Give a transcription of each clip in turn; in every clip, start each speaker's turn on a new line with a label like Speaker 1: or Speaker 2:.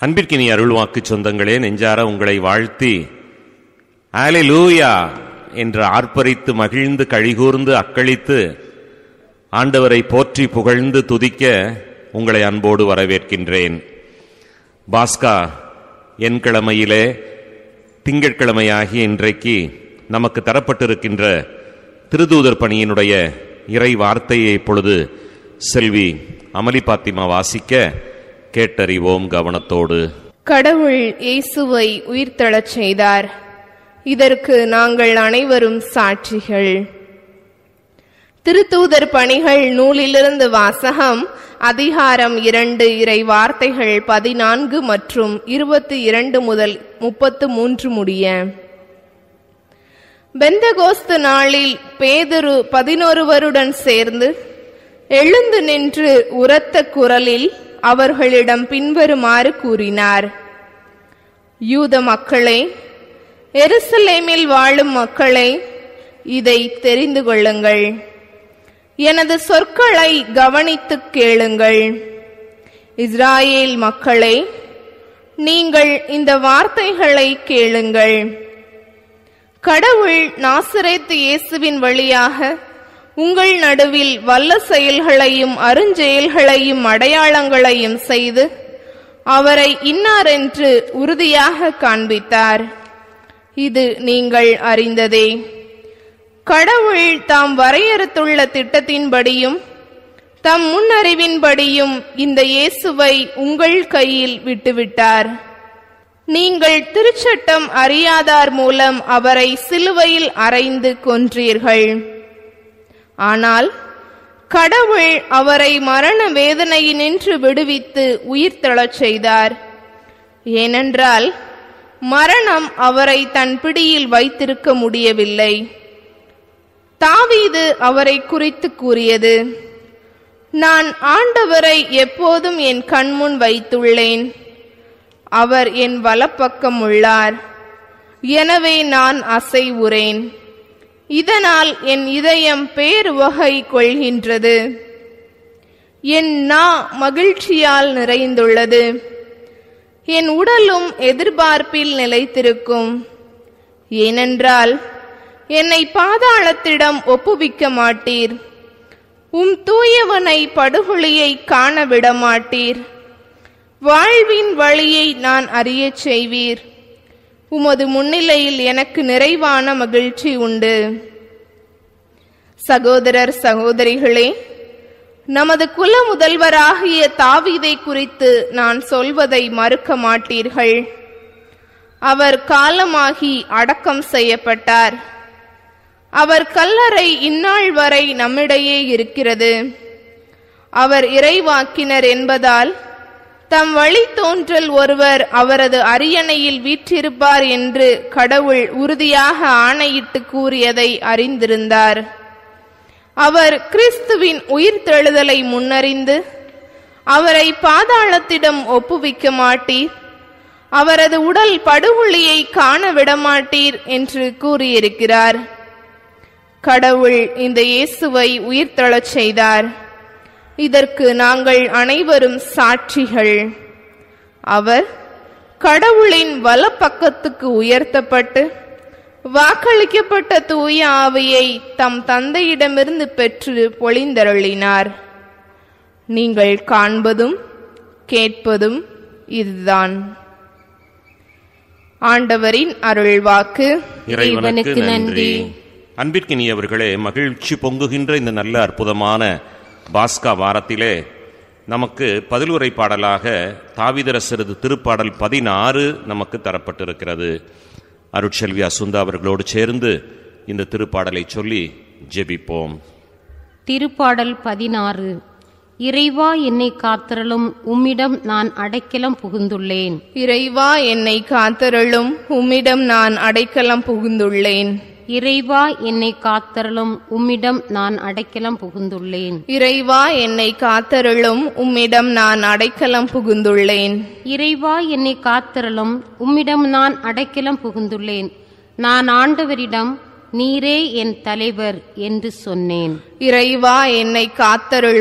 Speaker 1: அன்பிற்கினி அருள்வாக்கு சொந்தங்களே நெஞ்சார உங்களை வாழ்த்தி ஆலை லூயா என்று ஆர்ப்பரித்து மகிழ்ந்து கழிகூர்ந்து அக்களித்து ஆண்டவரை போற்றி புகழ்ந்து துதிக்க உங்களை அன்போடு வரவேற்கின்றேன் பாஸ்கா என் கிழமையிலே திங்கட்கிழமையாகிய இன்றைக்கு நமக்கு தரப்பட்டிருக்கின்ற திருதூதர் பணியினுடைய இறை வார்த்தையை இப்பொழுது செல்வி அமளி பாத்திமா வாசிக்க கேட்டறிவோம் கவனத்தோடு
Speaker 2: கடவுள் இயேசுவை உயிர்த்தெழச் செய்தார் இதற்கு நாங்கள் அனைவரும் சாட்சிகள் திருத்தூதர் பணிகள் நூலிலிருந்து வாசகம் அதிகாரம் இரண்டு இறை வார்த்தைகள் பதினான்கு மற்றும் இருபத்தி இரண்டு முதல் முப்பத்து மூன்று முடிய பெந்தகோஸ்து நாளில் பேதுரு பதினொருவருடன் சேர்ந்து எழுந்து நின்று உரத்த குரலில் அவர்களிடம் பின்வருமாறு கூறினார் யூத மக்களே எருசலேமில் வாழும் மக்களே இதை தெரிந்து கொள்ளுங்கள் எனது சொற்களை கவனித்துக் கேளுங்கள் இஸ்ராயேல் மக்களே நீங்கள் இந்த வார்த்தைகளை கேளுங்கள் கடவுள் நாசரேத்து இயேசுவின் வழியாக உங்கள் நடுவில் வல்ல செயல்களையும் அருஞ்செயல்களையும் அடையாளங்களையும் செய்து அவரை இன்னாரென்று உறுதியாக காண்பித்தார் இது நீங்கள் அறிந்ததே கடவுள் தாம் வரையறுத்துள்ள திட்டத்தின்படியும் தம் முன்னறிவின்படியும் இந்த இயேசுவை உங்கள் கையில் விட்டுவிட்டார் நீங்கள் திருச்சட்டம் அறியாதார் மூலம் அவரை சிலுவையில் அறைந்து கொன்றீர்கள் ஆனால் கடவுள் அவரை மரண வேதனையினின்று விடுவித்து உயிர்த்தெழச் செய்தார் ஏனென்றால் மரணம் அவரை தன் பிடியில் வைத்திருக்க முடியவில்லை தாவீது அவரை குறித்து கூறியது நான் ஆண்டவரை எப்போதும் என் கண்முன் வைத்துள்ளேன் அவர் என் வலப்பக்கம் உள்ளார் எனவே நான் அசைவுறேன் இதனால் என் இதயம் பேருவகை கொள்கின்றது என் நா மகிழ்ச்சியால் நிறைந்துள்ளது என் உடலும் எதிர்பார்ப்பில் நிலைத்திருக்கும் ஏனென்றால் என்னை பாதாளத்திடம் ஒப்புவிக்க மாட்டீர் உம் தூயவனை படுகொலியை காண விடமாட்டீர் வாழ்வின் வழியை நான் அறியச் செய்வீர் உமது முன்னிலையில் எனக்கு நிறைவான மகிழ்ச்சி உண்டு சகோதரர் சகோதரிகளே நமது குல முதல்வராகிய தாவீதை குறித்து நான் சொல்வதை மறுக்க மாட்டீர்கள் அவர் காலமாகி அடக்கம் செய்யப்பட்டார் அவர் கல்லறை இந்நாள் வரை நம்மிடையே இருக்கிறது அவர் இறைவாக்கினர் என்பதால் தம் வழி தோன்றல் ஒருவர் அவரது அரியணையில் வீற்றிருப்பார் என்று கடவுள் உறுதியாக ஆணையிட்டு கூறியதை அறிந்திருந்தார் அவர் கிறிஸ்துவின் உயிர்த்தெழுதலை முன்னறிந்து அவரை பாதாளத்திடம் ஒப்புவிக்க மாட்டீர் அவரது உடல் படுகொலியை காண விடமாட்டீர் என்று கூறியிருக்கிறார் கடவுள் இந்த இயேசுவை உயிர்த்தெழச் செய்தார் இதற்கு நாங்கள் அனைவரும் சாட்சிகள் அவர் கடவுளின் வலப்பக்கத்துக்கு உயர்த்தப்பட்டு வாக்களிக்கப்பட்ட தூய ஆவியை தம் தந்தையிடமிருந்து பெற்று பொழிந்தருளினார் நீங்கள் காண்பதும் கேட்பதும் இதுதான் ஆண்டவரின் அருள்வாக்கு
Speaker 1: இறைவனுக்கு நன்றி அன்பிற்கினியவர்களே மகிழ்ச்சி பொங்குகின்ற இந்த நல்ல அற்புதமான பாஸ்கா வாரத்திலே நமக்கு பதிலுரை பாடலாக தாவிதரசரது திருப்பாடல் பதினாறு நமக்கு தரப்பட்டிருக்கிறது அருட்செல்வி அசுந்தா அவர்களோடு சேர்ந்து இந்த திருப்பாடலை சொல்லி ஜெபிப்போம்
Speaker 3: திருப்பாடல் பதினாறு இறைவா என்னை காத்திரளும் உம்மிடம் நான் அடைக்கலம் புகுந்துள்ளேன்
Speaker 2: இறைவா என்னை காத்தருளும் உம்மிடம் நான் அடைக்கலம் புகுந்துள்ளேன்
Speaker 3: இறைவா என்னை காத்தரலும் உம்மிடம் நான் அடைக்கலம் புகுந்துள்ளேன்
Speaker 2: இறைவா என்னை காத்தருளும் உம்மிடம் நான் அடைக்கலம் புகுந்துள்ளேன்
Speaker 3: இறைவா என்னை காத்தரலும் உம்மிடம் நான் அடைக்கலம் புகுந்துள்ளேன் நான் ஆண்டவரிடம் நீரே என் தலைவர் என்று சொன்னேன்
Speaker 2: இறைவா என்னை காத்தருளும்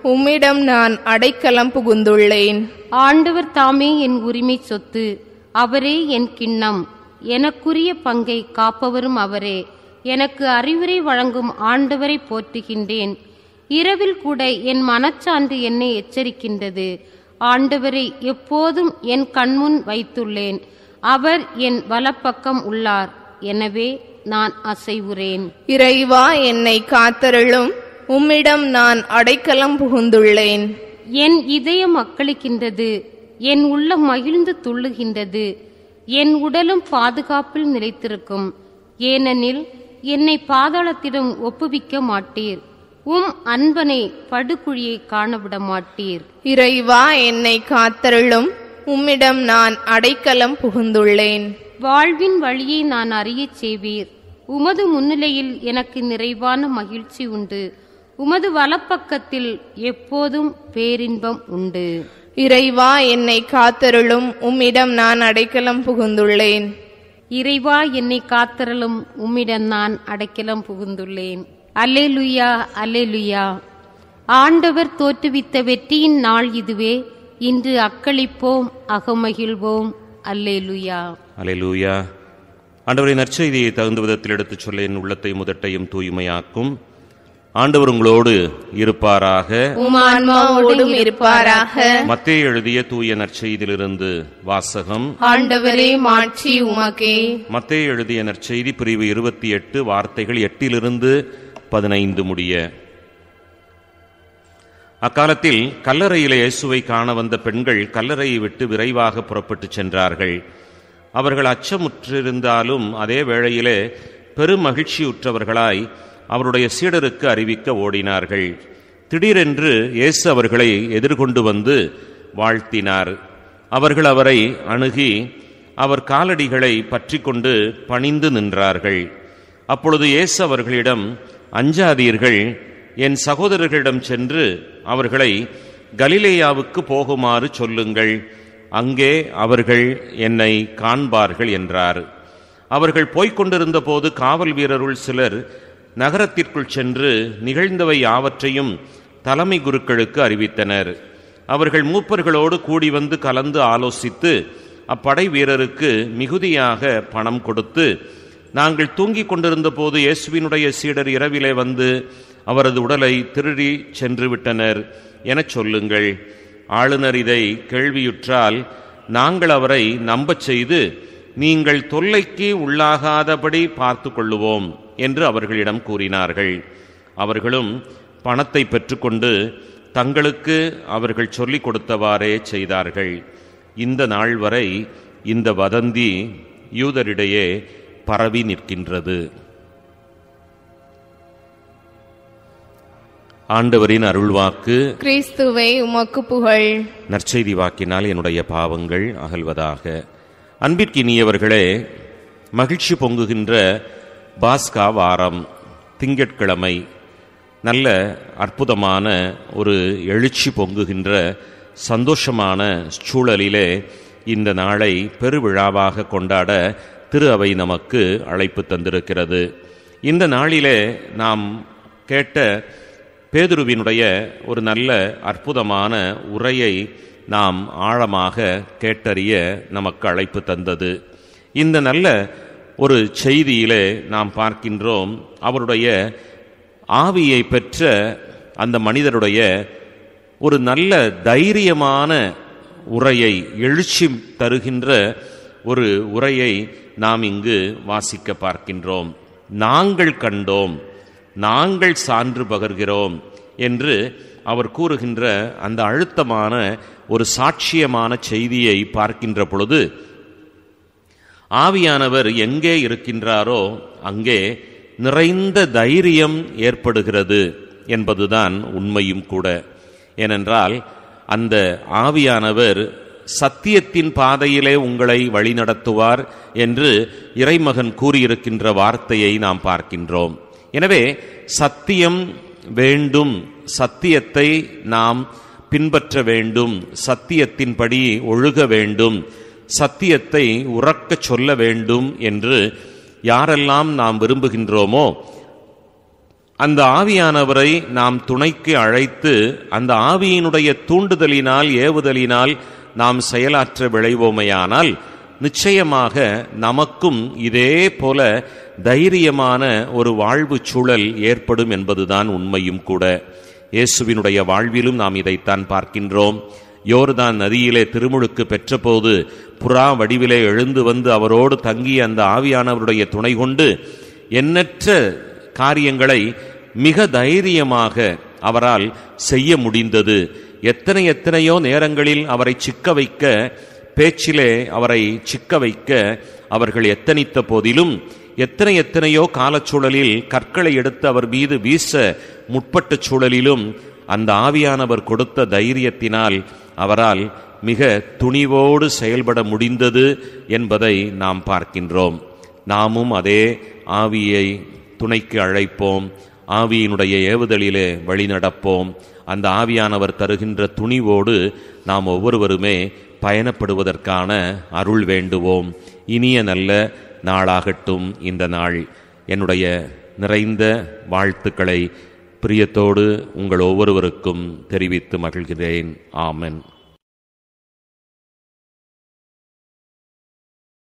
Speaker 2: உம்மிடம் நான் அடைக்கலம் புகுந்துள்ளேன்
Speaker 3: ஆண்டவர் தாமே என் உரிமை சொத்து அவரே என் கிண்ணம் எனக்குரிய பங்கை காப்பவரும் அவரே எனக்கு அறிவுரை வழங்கும் ஆண்டவரை போற்றுகின்றேன் இரவில் கூட என் மனச்சான்று என்னை எச்சரிக்கின்றது ஆண்டவரை எப்போதும் என் கண்முன் வைத்துள்ளேன் அவர் என் வலப்பக்கம் உள்ளார் எனவே நான் அசைவுறேன்
Speaker 2: இறைவா என்னை காத்தருளும் உம்மிடம் நான் அடைக்கலம் புகுந்துள்ளேன்
Speaker 3: என் இதயம் மக்களிக்கின்றது என் உள்ளம் மகிழ்ந்து துள்ளுகின்றது என் உடலும் பாதுகாப்பில் நிலைத்திருக்கும் ஏனெனில் என்னை பாதாளத்திடம் ஒப்புவிக்க மாட்டீர் உம் அன்பனை படுகுழியை காணவிட மாட்டீர்
Speaker 2: இறைவா என்னை காத்தருளும் உம்மிடம் நான் அடைக்கலம் புகுந்துள்ளேன்
Speaker 3: வாழ்வின் வழியை நான் அறியச் செய்வீர் உமது முன்னிலையில் எனக்கு நிறைவான மகிழ்ச்சி உண்டு உமது வலப்பக்கத்தில் எப்போதும் பேரின்பம் உண்டு
Speaker 2: இறைவா என்னை காத்தருளும் உம்மிடம் நான் அடைக்கலம் புகுந்துள்ளேன்
Speaker 3: இறைவா என்னை காத்தரலும் உம்மிடம் நான் அடைக்கலம் புகுந்துள்ளேன் அல்லேலுயா அல்லேலுயா ஆண்டவர் தோற்றுவித்த வெற்றியின் நாள் இதுவே இன்று அக்களிப்போம் அகமகிழ்வோம் அல்லேலுயா
Speaker 1: அலையலூயா ஆண்டவரின் நற்செய்தியை தகுந்த விதத்தில் எடுத்துச் சொல்ல என் உள்ளத்தை முதட்டையும் தூய்மையாக்கும் ஆண்டவர் உங்களோடு இருப்பாராக
Speaker 2: உம் ஆன்மாவோடும் இருப்பாராக
Speaker 1: மத்தேயு எழுதிய தூய நற்செய்தியிலிருந்து வாசகம்
Speaker 2: ஆண்டவரே மாட்சி உமக்கே
Speaker 1: மத்தேயு எழுதிய நற்செய்தி பிரிவு இருபத்தி எட்டு வார்த்தைகள் எட்டிலிருந்து பதினைந்து முடிய அக்காலத்தில் கல்லறையிலே இயேசுவை காண வந்த பெண்கள் கல்லறையை விட்டு விரைவாக புறப்பட்டுச் சென்றார்கள் அவர்கள் அச்சமுற்றிருந்தாலும் அதே வேளையிலே பெரும் மகிழ்ச்சியுற்றவர்களாய் அவருடைய சீடருக்கு அறிவிக்க ஓடினார்கள் திடீரென்று இயேசு அவர்களை எதிர்கொண்டு வந்து வாழ்த்தினார் அவர்கள் அவரை அணுகி அவர் காலடிகளை பற்றி கொண்டு பணிந்து நின்றார்கள் அப்பொழுது இயேசு அவர்களிடம் அஞ்சாதீர்கள் என் சகோதரர்களிடம் சென்று அவர்களை கலிலேயாவுக்கு போகுமாறு சொல்லுங்கள் அங்கே அவர்கள் என்னை காண்பார்கள் என்றார் அவர்கள் போய்க் கொண்டிருந்த போது காவல் வீரருள் சிலர் நகரத்திற்குள் சென்று நிகழ்ந்தவை யாவற்றையும் தலைமை குருக்களுக்கு அறிவித்தனர் அவர்கள் மூப்பர்களோடு கூடி வந்து கலந்து ஆலோசித்து அப்படை வீரருக்கு மிகுதியாக பணம் கொடுத்து நாங்கள் தூங்கிக் கொண்டிருந்த போது இயேசுவினுடைய சீடர் இரவிலே வந்து அவரது உடலை திருடி சென்று விட்டனர் எனச் சொல்லுங்கள் ஆளுநர் இதை கேள்வியுற்றால் நாங்கள் அவரை நம்பச் செய்து நீங்கள் தொல்லைக்கு உள்ளாகாதபடி பார்த்து கொள்ளுவோம் என்று அவர்களிடம் கூறினார்கள் அவர்களும் பணத்தை பெற்றுக்கொண்டு தங்களுக்கு அவர்கள் சொல்லிக் கொடுத்தவாறே செய்தார்கள் இந்த நாள் வரை இந்த வதந்தி யூதரிடையே பரவி நிற்கின்றது ஆண்டவரின் அருள்வாக்கு
Speaker 2: கிறிஸ்துவை உமக்கு புகழ்
Speaker 1: நற்செய்தி வாக்கினால் என்னுடைய பாவங்கள் அகல்வதாக அன்பிற்கினியவர்களே மகிழ்ச்சி பொங்குகின்ற பாஸ்கா வாரம் திங்கட்கிழமை நல்ல அற்புதமான ஒரு எழுச்சி பொங்குகின்ற சந்தோஷமான சூழலிலே இந்த நாளை பெருவிழாவாக கொண்டாட திரு அவை நமக்கு அழைப்பு தந்திருக்கிறது இந்த நாளிலே நாம் கேட்ட பேதுருவினுடைய ஒரு நல்ல அற்புதமான உரையை நாம் ஆழமாக கேட்டறிய நமக்கு அழைப்பு தந்தது இந்த நல்ல ஒரு செய்தியிலே நாம் பார்க்கின்றோம் அவருடைய ஆவியை பெற்ற அந்த மனிதருடைய ஒரு நல்ல தைரியமான உரையை எழுச்சி தருகின்ற ஒரு உரையை நாம் இங்கு வாசிக்க பார்க்கின்றோம் நாங்கள் கண்டோம் நாங்கள் சான்று பகர்கிறோம் என்று அவர் கூறுகின்ற அந்த அழுத்தமான ஒரு சாட்சியமான செய்தியை பார்க்கின்ற பொழுது ஆவியானவர் எங்கே இருக்கின்றாரோ அங்கே நிறைந்த தைரியம் ஏற்படுகிறது என்பதுதான் உண்மையும் கூட ஏனென்றால் அந்த ஆவியானவர் சத்தியத்தின் பாதையிலே உங்களை வழிநடத்துவார் என்று இறைமகன் கூறியிருக்கின்ற வார்த்தையை நாம் பார்க்கின்றோம் எனவே சத்தியம் வேண்டும் சத்தியத்தை நாம் பின்பற்ற வேண்டும் சத்தியத்தின்படி ஒழுக வேண்டும் சத்தியத்தை உறக்கச் சொல்ல வேண்டும் என்று யாரெல்லாம் நாம் விரும்புகின்றோமோ அந்த ஆவியானவரை நாம் துணைக்கு அழைத்து அந்த ஆவியினுடைய தூண்டுதலினால் ஏவுதலினால் நாம் செயலாற்ற விளைவோமையானால் நிச்சயமாக நமக்கும் இதே போல தைரியமான ஒரு வாழ்வு சூழல் ஏற்படும் என்பதுதான் உண்மையும் கூட இயேசுவினுடைய வாழ்விலும் நாம் இதைத்தான் பார்க்கின்றோம் யோர்தான் நதியிலே திருமுழுக்கு பெற்றபோது புறா வடிவிலே எழுந்து வந்து அவரோடு தங்கிய அந்த ஆவியானவருடைய துணை கொண்டு எண்ணற்ற காரியங்களை மிக தைரியமாக அவரால் செய்ய முடிந்தது எத்தனை எத்தனையோ நேரங்களில் அவரை சிக்க வைக்க பேச்சிலே அவரை சிக்க வைக்க அவர்கள் எத்தனித்த போதிலும் எத்தனை எத்தனையோ காலச்சூழலில் கற்களை எடுத்து அவர் மீது வீச முற்பட்ட சூழலிலும் அந்த ஆவியானவர் கொடுத்த தைரியத்தினால் அவரால் மிக துணிவோடு செயல்பட முடிந்தது என்பதை நாம் பார்க்கின்றோம் நாமும் அதே ஆவியை துணைக்கு அழைப்போம் ஆவியினுடைய ஏவுதலிலே வழிநடப்போம் அந்த ஆவியானவர் தருகின்ற துணிவோடு நாம் ஒவ்வொருவருமே பயணப்படுவதற்கான அருள் வேண்டுவோம் இனிய நல்ல நாளாகட்டும் இந்த நாள் என்னுடைய நிறைந்த வாழ்த்துக்களை பிரியத்தோடு உங்கள் ஒவ்வொருவருக்கும் தெரிவித்து மகிழ்கிறேன் ஆமென்